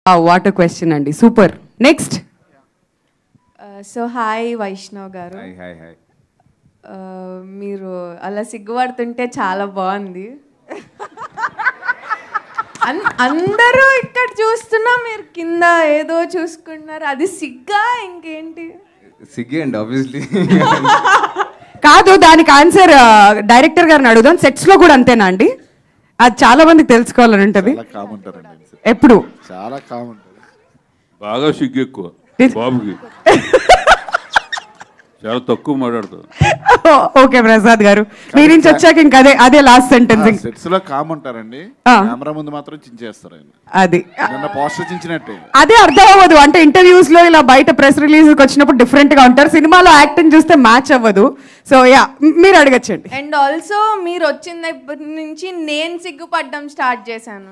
What question అండి super next so hi Vaishnav గారు hi hi hi Uh, మీరు అలా సిగ్గుపడుతుంటే చాలా బాగుంది అన్- అందరూ ఇక్కడ చూస్తున్నా మీరు కింద ఏదో చూసుకుంటున్నారు అది సిగ్గా ఇంకేంటి సిగ్గే అండి ఆబ్వియస్లీ కాదు దానికి ఆన్సర్ డైరెక్టర్ గారిని అడుగుదాం సెట్స్ లో కూడా అంతేనా అండి అది చాలా మందికి తెలుసుకోవాలని ఉంటది చాలా కామంటారండి ఎప్పుడు చాలా కామంటారు బాగా సిగ్గు ఎక్కువ బాబుకి చాలా తక్కువ మాట్లాడుతుంది ఓకే ప్రసాద్ గారు మీ నుంచి వచ్చాక ఇంకా అదే అదే లాస్ట్ సెంటెన్స్ సెట్స్ లో కామంటారండి ఆ. కెమెరా ముందు మాత్రం చించేస్తారు ఆయన అది నిన్న పోస్టర్ చించినట్టే అదే అర్థం అవ్వదు అంటే ఇంటర్వ్యూస్ లో ఇలా బయట ప్రెస్ రిలీజ్ వచ్చినప్పుడు డిఫరెంట్ గా ఉంటారు సినిమాలో యాక్టింగ్ చూస్తే మ్యాచ్ అవ్వదు సో యా మీరు అడగచ్చండి అండ్ ఆల్సో మీరు వచ్చిన దగ్గర నుంచి నేను సిగ్గుపడ్డం స్టార్ట్ చేశాను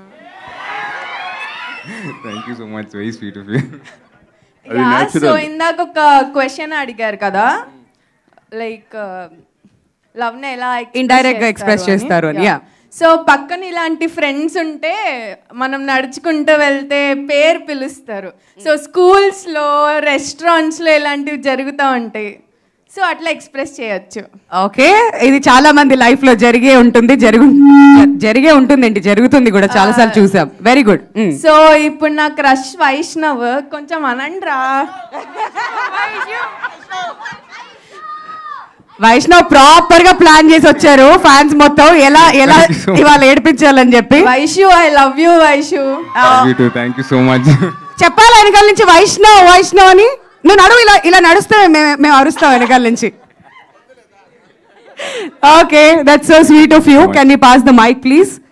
thank you so much very sweet of you అది సో natural. ఇందాక ఒక క్వశ్చన్ అడిగారు కదా లైక్ లవ్ ని ఎలా Indirect గా express చేస్తారు అని, yeah. సో పక్కన ఇలాంటి ఫ్రెండ్స్ ఉంటే మనం నడుచుకుంటూ వెళ్తే పేరు పిలుస్తారు సో స్కూల్స్ లో రెస్టారెంట్స్ లో ఇలాంటివి జరుగుతూ ఉంటాయి సో అట్లా ఎక్స్ప్రెస్ చేయొచ్చు ఓకే ఇది చాలా మంది లైఫ్ లో జరిగే ఉంటుంది జరుగు జరిగే ఉంటుందండి జరుగుతుంది కూడా చాలా సార్లు చూసాం వెరీ గుడ్ సో ఇప్పుడు నా క్రష్ వైష్ణవ్ కొంచెం అనండ్రా వైష్ణవ్ ప్రాపర్ గా ప్లాన్ చేసి వచ్చారు ఫ్యాన్స్ మొత్తం ఎలా ఎలా Thank you so much. ఇవాళ ఏడిపించాలని చెప్పి Vaishu I love you Vaishu you too thank you so much చెప్పాలి వెనకాల నుంచి వైష్ణవ్ వైష్ణవ్ అని నువ్వు నడువు ఇలా ఇలా నడుస్తే మేము మేము అరుస్తాం వెనకాల నుంచి okay that's so sweet of you can you pass the mic please